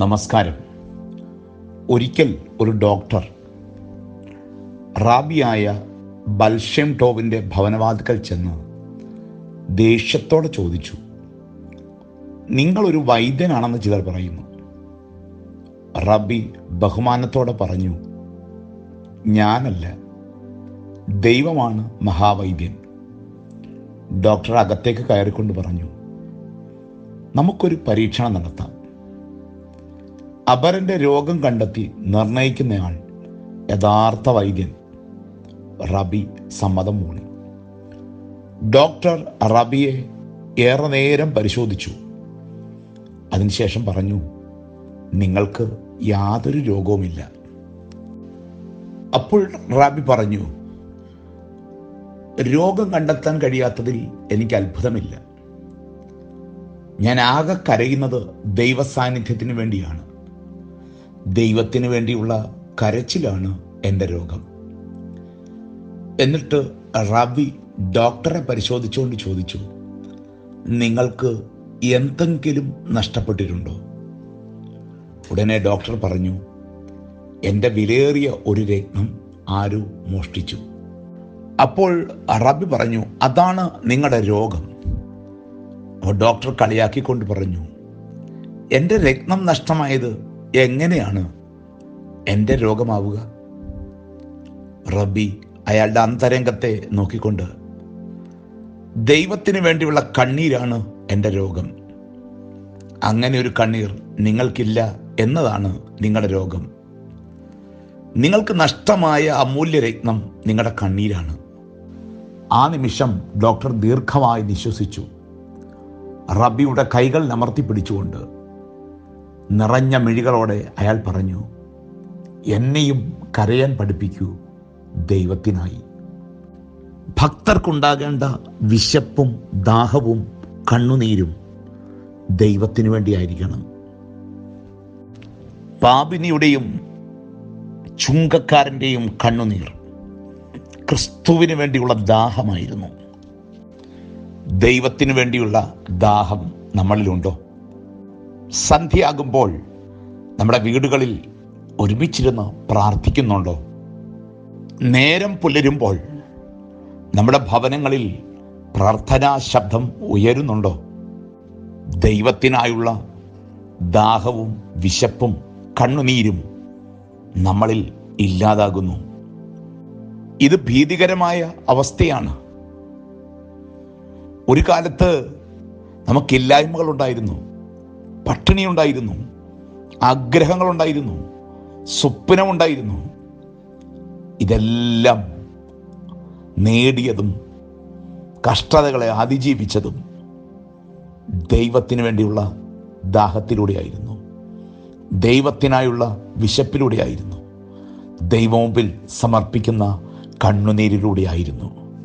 നമസ്കാരം ഒരിക്കൽ ഒരു ഡോക്ടർ റാബിയായ ബൽഷെം ടോവിൻ്റെ ഭവനവാതിക്കൽ ചെന്ന് ദേഷ്യത്തോടെ ചോദിച്ചു നിങ്ങളൊരു വൈദ്യനാണെന്ന് ചിലർ പറയുന്നു റബി ബഹുമാനത്തോടെ പറഞ്ഞു ഞാനല്ല ദൈവമാണ് മഹാവൈദ്യൻ ഡോക്ടർ അകത്തേക്ക് കയറിക്കൊണ്ട് പറഞ്ഞു നമുക്കൊരു പരീക്ഷണം നടത്താം അപരന്റെ രോഗം കണ്ടെത്തി നിർണയിക്കുന്നയാൾ യഥാർത്ഥ വൈദ്യൻ റബി സമ്മതം മൂളി ഡോക്ടർ റബിയെ ഏറെ നേരം പരിശോധിച്ചു അതിനുശേഷം പറഞ്ഞു നിങ്ങൾക്ക് യാതൊരു രോഗവുമില്ല അപ്പോൾ റാബി പറഞ്ഞു രോഗം കണ്ടെത്താൻ കഴിയാത്തതിൽ എനിക്ക് അത്ഭുതമില്ല ഞാൻ ആകെ കരയുന്നത് ദൈവ സാന്നിധ്യത്തിന് വേണ്ടിയാണ് ദൈവത്തിന് വേണ്ടിയുള്ള കരച്ചിലാണ് എൻ്റെ രോഗം എന്നിട്ട് റബി ഡോക്ടറെ പരിശോധിച്ചുകൊണ്ട് ചോദിച്ചു നിങ്ങൾക്ക് എന്തെങ്കിലും നഷ്ടപ്പെട്ടിട്ടുണ്ടോ ഉടനെ ഡോക്ടർ പറഞ്ഞു എൻ്റെ വിലയേറിയ ഒരു രത്നം ആരോ മോഷ്ടിച്ചു അപ്പോൾ റബി പറഞ്ഞു അതാണ് നിങ്ങളുടെ രോഗം അപ്പോൾ ഡോക്ടർ കളിയാക്കിക്കൊണ്ട് പറഞ്ഞു എൻ്റെ രത്നം നഷ്ടമായത് എങ്ങനെയാണ് എൻ്റെ രോഗമാവുക റബി അയാളുടെ അന്തരംഗത്തെ നോക്കിക്കൊണ്ട് ദൈവത്തിന് വേണ്ടിയുള്ള കണ്ണീരാണ് എൻ്റെ രോഗം അങ്ങനെ ഒരു കണ്ണീർ നിങ്ങൾക്കില്ല എന്നതാണ് നിങ്ങളുടെ രോഗം നിങ്ങൾക്ക് നഷ്ടമായ അമൂല്യ രത്നം നിങ്ങളുടെ കണ്ണീരാണ് ആ നിമിഷം ഡോക്ടർ ദീർഘമായി നിശ്വസിച്ചു റബിയുടെ കൈകൾ അമർത്തി പിടിച്ചുകൊണ്ട് നിറഞ്ഞ മിഴികളോടെ അയാൾ പറഞ്ഞു എന്നെയും കരയാൻ പഠിപ്പിക്കൂ ദൈവത്തിനായി ഭക്തർക്കുണ്ടാകേണ്ട വിശപ്പും ദാഹവും കണ്ണുനീരും ദൈവത്തിനു വേണ്ടിയായിരിക്കണം പാപിനിയുടെയും ചുങ്കക്കാരൻ്റെയും കണ്ണുനീർ ക്രിസ്തുവിന് വേണ്ടിയുള്ള ദാഹമായിരുന്നു ദൈവത്തിനു വേണ്ടിയുള്ള ദാഹം നമ്മളിലുണ്ടോ സന്ധ്യയാകുമ്പോൾ നമ്മുടെ വീടുകളിൽ ഒരുമിച്ചിരുന്ന് പ്രാർത്ഥിക്കുന്നുണ്ടോ നേരം പുലരുമ്പോൾ നമ്മുടെ ഭവനങ്ങളിൽ പ്രാർത്ഥനാ ശബ്ദം ഉയരുന്നുണ്ടോ ദൈവത്തിനായുള്ള ദാഹവും വിശപ്പും കണ്ണുനീരും നമ്മളിൽ ഇല്ലാതാകുന്നു ഇത് ഭീതികരമായ അവസ്ഥയാണ് ഒരു കാലത്ത് നമുക്കില്ലായ്മകളുണ്ടായിരുന്നു പട്ടിണിയുണ്ടായിരുന്നു ആഗ്രഹങ്ങളുണ്ടായിരുന്നു സ്വപ്നമുണ്ടായിരുന്നു ഇതെല്ലാം നേടിയതും കഷ്ടതകളെ അതിജീവിച്ചതും ദൈവത്തിന് വേണ്ടിയുള്ള ദാഹത്തിലൂടെയായിരുന്നു ദൈവത്തിനായുള്ള വിശപ്പിലൂടെയായിരുന്നു ദൈവമുമ്പിൽ സമർപ്പിക്കുന്ന കണ്ണുനീരിലൂടെയായിരുന്നു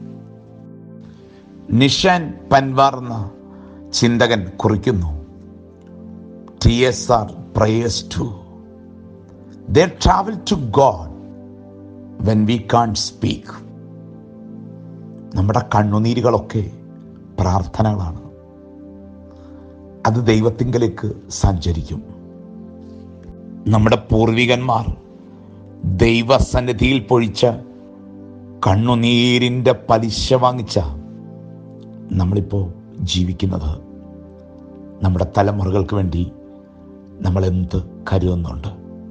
നിഷാൻ പൻവാർ എന്ന ചിന്തകൻ കുറിക്കുന്നു tears are prayers too they travel to God when we can't speak നമ്മുടെ കണ്ണുനീരുകളൊക്കെ പ്രാർത്ഥനകളാണ് അത് ദൈവത്തിങ്കലേക്ക് സഞ്ചരിക്കും നമ്മുടെ പൂർവികന്മാർ ദൈവസന്നിധിയിൽ പൊഴിച്ച കണ്ണുനീരിൻ്റെ പലിശ വാങ്ങിച്ച നമ്മളിപ്പോൾ ജീവിക്കുന്നത് നമ്മുടെ തലമുറകൾക്ക് വേണ്ടി നമ്മൾ എന്ത് കരുതുന്നുണ്ട്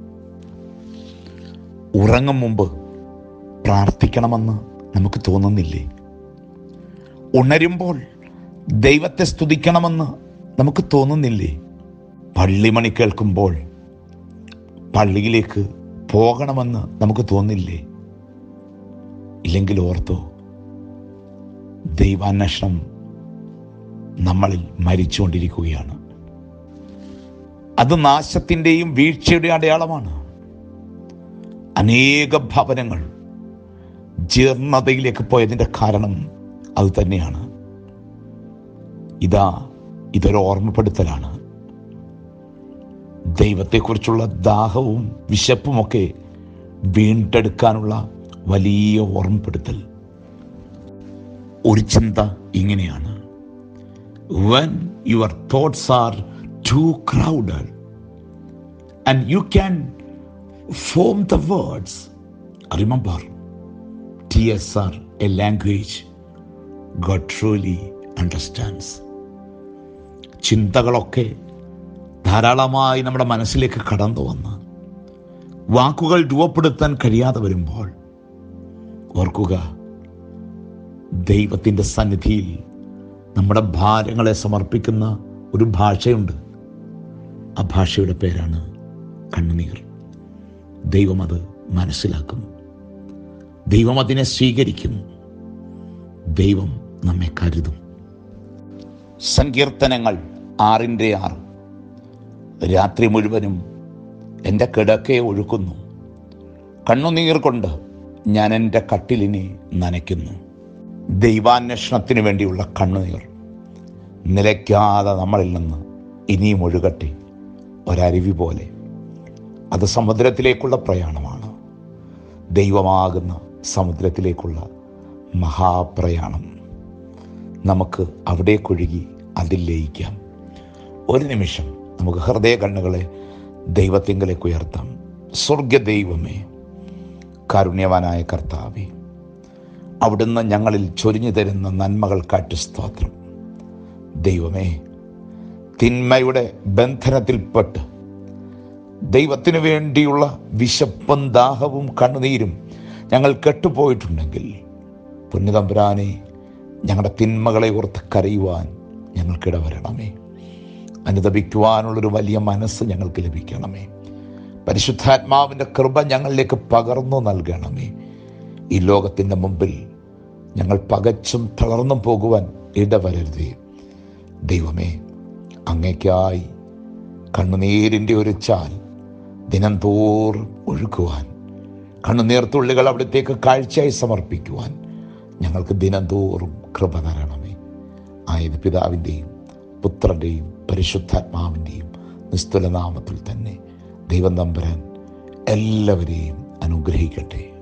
ഉറങ്ങും മുമ്പ് പ്രാർത്ഥിക്കണമെന്ന് നമുക്ക് തോന്നുന്നില്ലേ ഉണരുമ്പോൾ ദൈവത്തെ സ്തുതിക്കണമെന്ന് നമുക്ക് തോന്നുന്നില്ലേ പള്ളിമണി കേൾക്കുമ്പോൾ പള്ളിയിലേക്ക് പോകണമെന്ന് നമുക്ക് തോന്നില്ലേ ഇല്ലെങ്കിൽ ഓർത്തോ ദൈവാന്വേഷണം നമ്മളിൽ മരിച്ചുകൊണ്ടിരിക്കുകയാണ് അത് നാശത്തിൻ്റെയും വീഴ്ചയുടെ അടയാളമാണ് അനേക ഭവനങ്ങൾ ജീർണതയിലേക്ക് പോയതിൻ്റെ കാരണം അത് തന്നെയാണ് ഇതാ ഇതൊരു ഓർമ്മപ്പെടുത്തലാണ് ദൈവത്തെക്കുറിച്ചുള്ള ദാഹവും വിശപ്പുമൊക്കെ വീണ്ടെടുക്കാനുള്ള വലിയ ഓർമ്മപ്പെടുത്തൽ ഒരു ചിന്ത ഇങ്ങനെയാണ് when your thoughts are too crowded and you can form the words. Remember, tears are a language God truly understands. ചിന്തകളൊക്കെ ധാരാളമായി നമ്മുടെ മനസ്സിലേക്ക് കടന്നു വന്ന് വാക്കുകൾ രൂപപ്പെടുത്താൻ കഴിയാതെ വരുമ്പോൾ ഓർക്കുക ദൈവത്തിൻ്റെ സന്നിധിയിൽ നമ്മുടെ ഭാരങ്ങളെ സമർപ്പിക്കുന്ന ഒരു ഭാഷയുണ്ട് ആ ഭാഷയുടെ പേരാണ് കണ്ണുനീർ ദൈവം അത് മനസ്സിലാക്കും ദൈവം അതിനെ സ്വീകരിക്കും ദൈവം നമ്മെ കരുതും സങ്കീർത്തനങ്ങൾ ആറിൻ്റെ ആറ് രാത്രി മുഴുവനും എൻ്റെ കിടക്കയെ ഒഴുക്കുന്നു കണ്ണുനീർ കൊണ്ട് ഞാൻ എൻ്റെ കട്ടിലിനെ നനയ്ക്കുന്നു ദൈവാന്വേഷണത്തിന് വേണ്ടിയുള്ള കണ്ണുനീർ നിലയ്ക്കാതെ നമ്മളിൽ നിന്ന് ഇനിയും ഒഴുകട്ടെ ഒരരുവി പോലെ അത് സമുദ്രത്തിലേക്കുള്ള പ്രയാണമാണ് ദൈവമാകുന്ന സമുദ്രത്തിലേക്കുള്ള മഹാപ്രയാണം നമുക്ക് അവിടേക്കൊഴുകി അതിൽ ലയിക്കാം ഒരു നിമിഷം നമുക്ക് ഹൃദയ കണ്ണുകളെ ദൈവത്തിങ്കലേക്ക് ഉയർത്താം സ്വർഗ ദൈവമേ കാരുണ്യവാനായ കർത്താവേ അവിടുന്ന് ഞങ്ങളിൽ ചൊരിഞ്ഞു തരുന്ന നന്മകൾക്കാറ്റ് സ്തോത്രം ദൈവമേ തിന്മയുടെ ബന്ധനത്തിൽപ്പെട്ട് ദൈവത്തിനു വേണ്ടിയുള്ള വിശപ്പും ദാഹവും കണ്ണുനീരും ഞങ്ങൾ കെട്ടുപോയിട്ടുണ്ടെങ്കിൽ പുണ്യതമ്പുരാനെ ഞങ്ങളുടെ തിന്മകളെ ഓർത്ത് കരയുവാൻ ഞങ്ങൾക്കിടവരണമേ അനുദപിക്കുവാനുള്ളൊരു വലിയ മനസ്സ് ഞങ്ങൾക്ക് ലഭിക്കണമേ പരിശുദ്ധാത്മാവിൻ്റെ കൃപ ഞങ്ങളിലേക്ക് പകർന്നു നൽകണമേ ഈ ലോകത്തിൻ്റെ മുമ്പിൽ ഞങ്ങൾ പകച്ചും തളർന്നും പോകുവാൻ ഇടവരരുതേ ദൈവമേ അങ്ങേക്കായി കണ്ണുനീരിൻ്റെ ഒരു ചാൽ ദിനം തോറും ഒഴുക്കുവാൻ കണ്ണുനീർത്തുള്ളികൾ അവിടത്തേക്ക് കാഴ്ചയായി സമർപ്പിക്കുവാൻ ഞങ്ങൾക്ക് ദിനം തോറും കൃപ തരണമേ ആയത് പിതാവിൻ്റെയും പുത്രൻ്റെയും പരിശുദ്ധാത്മാവിൻ്റെയും നിസ്തുല നാമത്തിൽ തന്നെ ദൈവം നമ്പരാൻ എല്ലാവരെയും അനുഗ്രഹിക്കട്ടെ